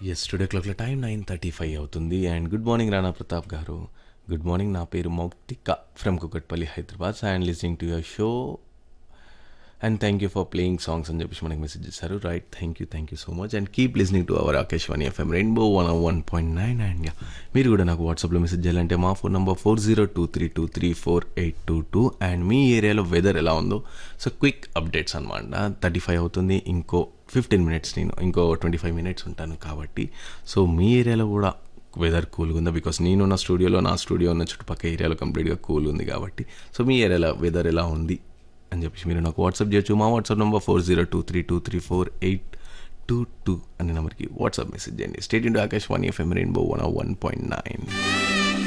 yes today క్లాక్లో time nine thirty five అవుతుంది and good morning Rana Pratap garu good morning నా పేరు Mouktika from Kukatpally Hyderabad and listening to your show and thank you for playing songs అని చెప్పేసి మనకి message చేశారు right thank you thank you so much and keep listening to our Akashvani FM rainbow one one point nine and మీరు కూడా నాకు వాట్సాప్లో message చేయాలంటే మా phone number four zero two three two three four eight two two and మీ ఏరియాలో weather ఎలా ఉందో సో క్విక్ అప్డేట్స్ అనమాట థర్టీ ఫైవ్ అవుతుంది ఇంకో ఫిఫ్టీన్ మినిట్స్ నేను ఇంకో ట్వంటీ ఫైవ్ మినిట్స్ ఉంటాను కాబట్టి సో మీ ఏరియాలో కూడా వెదర్ కూల్గా ఉందా బికాస్ నేనున్న స్టూడియోలో నా స్టూడియో ఉన్న చుట్టుపక్కల ఏరియాలో కంప్లీట్గా కూల్ ఉంది కాబట్టి సో మీ ఏరియాలో వెదర్ ఎలా ఉంది అని చెప్పేసి మీరు నాకు వాట్సాప్ చేయొచ్చు మా WhatsApp number four zero two three two three four eight two two అనే నెంబర్కి వాట్సాప్ మెసేజ్ చేయండి stay tuned to Akashvani FM rainbow one one point nine